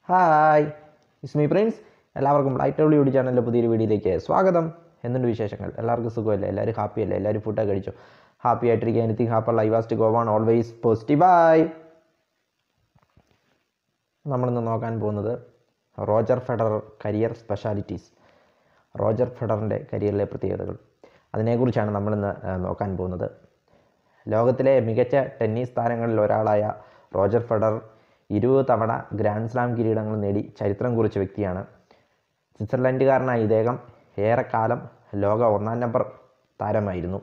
hi it's me Prince എല്ലാവർക്കും light W D ചാനലിൻ്റെ പുതിയൊരു വീഡിയോയിലേക്ക് സ്വാഗതം എന്തുണ്ട് വിശേഷങ്ങൾ എല്ലാവർക്കും സുഖമല്ലേ എല്ലാവരും ഹാപ്പി അല്ലേ എല്ലാവരും ഫുഡൊക്കെ കഴിച്ചു ഹാപ്പി ആയിട്ടിരിക്കുക anything happen life must go on always പോസിറ്റീവായി നമ്മളിന്ന് നോക്കാൻ പോകുന്നത് Roger Federer career specialities Roger ഫെഡറിൻ്റെ കരിയറിലെ പ്രത്യേകതകൾ അതിനെക്കുറിച്ചാണ് നമ്മളിന്ന് ആ, നോക്കാൻ പോകുന്നത് ലോകത്തിലെ മികച്ച ടെന്നീസ് താരങ്ങളിൽ ഒരാളായ റോജർ ഫെഡറർ ഇരുപത് തവണ ഗ്രാൻഡ് സ്ലാം കിരീടങ്ങൾ നേടി ചരിത്രം കുറിച്ച വ്യക്തിയാണ് സ്വിറ്റ്സർലൻഡുകാരനായ ഇദ്ദേഹം ഏറെക്കാലം ലോക ഒന്നാം നമ്പർ താരമായിരുന്നു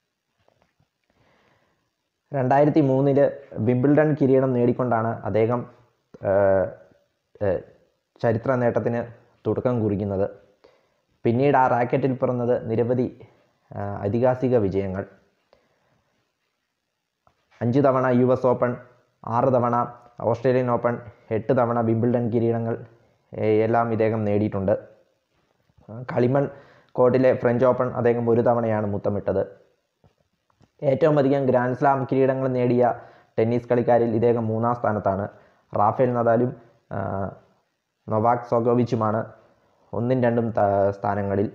രണ്ടായിരത്തി മൂന്നില് വിംബിൾഡൺ കിരീടം നേടിക്കൊണ്ടാണ് അദ്ദേഹം ആ, ആ, ചരിത്ര നേട്ടത്തിന് തുടക്കം കുറിക്കുന്നത് പിന്നീട് ആ റാക്കറ്റിൽ പിറന്നത് നിരവധി ആ, ഐതിഹാസിക വിജയങ്ങൾ അഞ്ച് തവണ യു എസ് ഓപ്പൺ ആറ് തവണ ഓസ്ട്രേലിയൻ ഓപ്പൺ എട്ട് തവണ വിംബിൾഡൺ കിരീടങ്ങൾ ഏ, എല്ലാം ഇദ്ദേഹം നേടിയിട്ടുണ്ട് കളിമൺ കോർട്ടിലെ ഫ്രഞ്ച് ഓപ്പൺ അദ്ദേഹം ഒരു തവണയാണ് മുത്തമിട്ടത് ഏറ്റവും അധികം ഗ്രാൻഡ് സ്ലാം കിരീടങ്ങൾ നേടിയ ടെന്നീസ് കളിക്കാരിൽ ഇദ്ദേഹം മൂന്നാം സ്ഥാനത്താണ് റാഫേൽ നദാലും ആ, നൊവാക് സോഗോവിച്ചുമാണ് ഒന്നും രണ്ടും ത- സ്ഥാനങ്ങളിൽ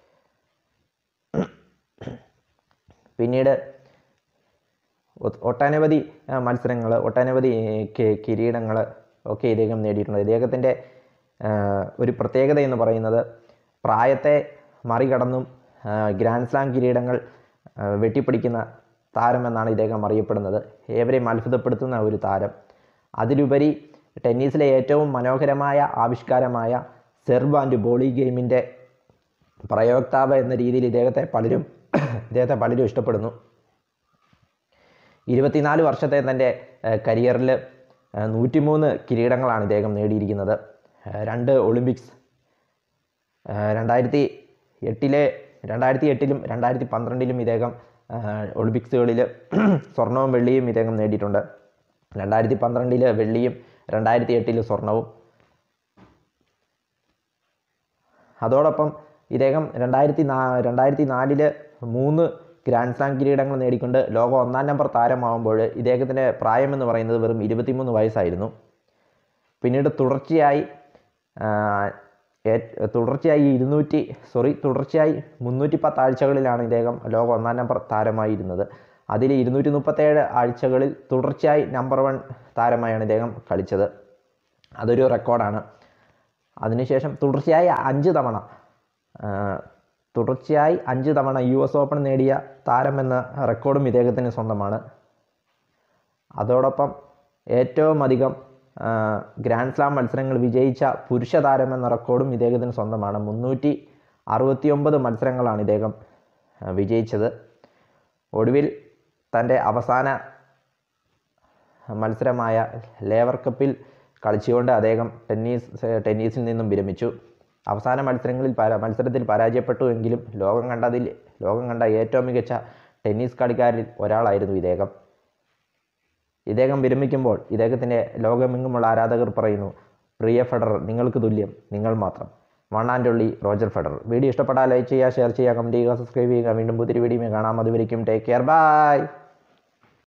പിന്നീട് ഒ- ഒട്ടനവധി മത്സരങ്ങൾ ഒട്ടനവധി കിരീടങ്ങൾ ഒക്കെ ഇദ്ദേഹം നേടിയിട്ടുണ്ട് ഇദ്ദേഹത്തിൻ്റെ ആ, ഒരു പ്രത്യേകത എന്ന് പറയുന്നത് പ്രായത്തെ മറികടന്നും ആ, ഗ്രാൻഡ് സ്ലാം കിരീടങ്ങൾ ആ, വെട്ടിപ്പിടിക്കുന്ന താരമെന്നാണ് ഇദ്ദേഹം അറിയപ്പെടുന്നത് ഏവരെയും അത്ഭുതപ്പെടുത്തുന്ന ഒരു താരം അതിലുപരി ടെന്നീസിലെ ഏറ്റവും മനോഹരമായ ആവിഷ്കാരമായ സെർവ് ആൻഡ് ബോളി ഗെയിമിൻ്റെ പ്രയോക്താവ് എന്ന രീതിയിൽ ഇദ്ദേഹത്തെ പലരും ഇദ്ദേഹത്തെ പലരും ഇഷ്ടപ്പെടുന്നു ഇരുപത്തിനാല് വർഷത്തെ തൻ്റെ കരിയറിൽ നൂറ്റിമൂന്ന് കിരീടങ്ങളാണ് ഇദ്ദേഹം നേടിയിരിക്കുന്നത് ഏഹ് രണ്ട് ഒളിമ്പിക്സ് ഏഹ് രണ്ടായിരത്തി എട്ടിലെ രണ്ടായിരത്തി എട്ടിലും രണ്ടായിരത്തി പന്ത്രണ്ടിലും ഇദ്ദേഹം ഏഹ് ഒളിമ്പിക്സുകളിൽ സ്വർണവും വെള്ളിയും ഇദ്ദേഹം നേടിയിട്ടുണ്ട് രണ്ടായിരത്തി പന്ത്രണ്ടിൽ വെള്ളിയും രണ്ടായിരത്തി എട്ടിൽ സ്വർണവും അതോടൊപ്പം ഇദ്ദേഹം രണ്ടായിരത്തി നാ രണ്ടായിരത്തി നാലില് മൂന്ന് ഗ്രാൻഡ് സ്ലാം കിരീടങ്ങൾ നേടിക്കൊണ്ട് ലോക ഒന്നാം നമ്പർ താരമാകുമ്പോൾ ഇദ്ദേഹത്തിൻ്റെ പ്രായമെന്ന് പറയുന്നത് വെറും ഇരുപത്തിമൂന്ന് വയസ്സായിരുന്നു പിന്നീട് തുടർച്ചയായി ആ, ഏ- തുടർച്ചയായി ഇരുന്നൂറ്റി സോറി തുടർച്ചയായി മുന്നൂറ്റി പത്ത് ആഴ്ചകളിലാണ് ഇദ്ദേഹം ലോക ഒന്നാം നമ്പർ താരമായിരുന്നത് അതിൽ ഇരുന്നൂറ്റി മുപ്പത്തേഴ് ആഴ്ചകളിൽ തുടർച്ചയായി നമ്പർ വൺ താരമായാണ് ഇദ്ദേഹം കളിച്ചത് അതൊരു റെക്കോർഡാണ് അതിനുശേഷം തുടർച്ചയായി അഞ്ച് തവണ ആ, തുടർച്ചയായി അഞ്ച് തവണ യു എസ് ഓപ്പൺ നേടിയ താരമെന്ന റെക്കോർഡും ഇദ്ദേഹത്തിന് സ്വന്തമാണ് അതോടൊപ്പം ഏറ്റവും അധികം ആ, ഗ്രാൻഡ് സ്ലാം മത്സരങ്ങൾ വിജയിച്ച പുരുഷ താരമെന്ന റെക്കോർഡും ഇദ്ദേഹത്തിന് സ്വന്തമാണ് മുന്നൂറ്റി അറുപത്തിയൊമ്പത് മത്സരങ്ങളാണ് ഇദ്ദേഹം ആ, വിജയിച്ചത് ഒടുവിൽ തൻ്റെ അവസാന മത്സരമായ ലേവർ കപ്പിൽ കളിച്ചുകൊണ്ട് അദ്ദേഹം ടെന്നീസ് ടെന്നീസിൽ നിന്നും വിരമിച്ചു അവസാന മത്സരങ്ങളിൽ പരാ മത്സരത്തിൽ പരാജയപ്പെട്ടു എങ്കിലും ലോകം കണ്ടതിൽ ലോകം കണ്ട ഏറ്റവും മികച്ച ടെന്നീസ് കളിക്കാരിൽ ഒരാളായിരുന്നു ഇദ്ദേഹം ഇദ്ദേഹം വിരമിക്കുമ്പോൾ ഇദ്ദേഹത്തിൻ്റെ ലോകമെങ്ങുമുള്ള ആരാധകർ പറയുന്നു പ്രിയ ഫെഡറർ നിങ്ങൾക്ക് തുല്യം നിങ്ങൾ മാത്രം one and only Roger Federer video ഇഷ്ടപ്പെട്ടാൽ ലൈക്ക് ചെയ്യുക ഷെയർ ചെയ്യുക കമൻറ്റ് ചെയ്യുക സബ്സ്ക്രൈബ് ചെയ്യുക വീണ്ടും പുതിയ വീഡിയോ കാണാം അതുവരിക്കും ടേക്ക് കെയർ ബൈ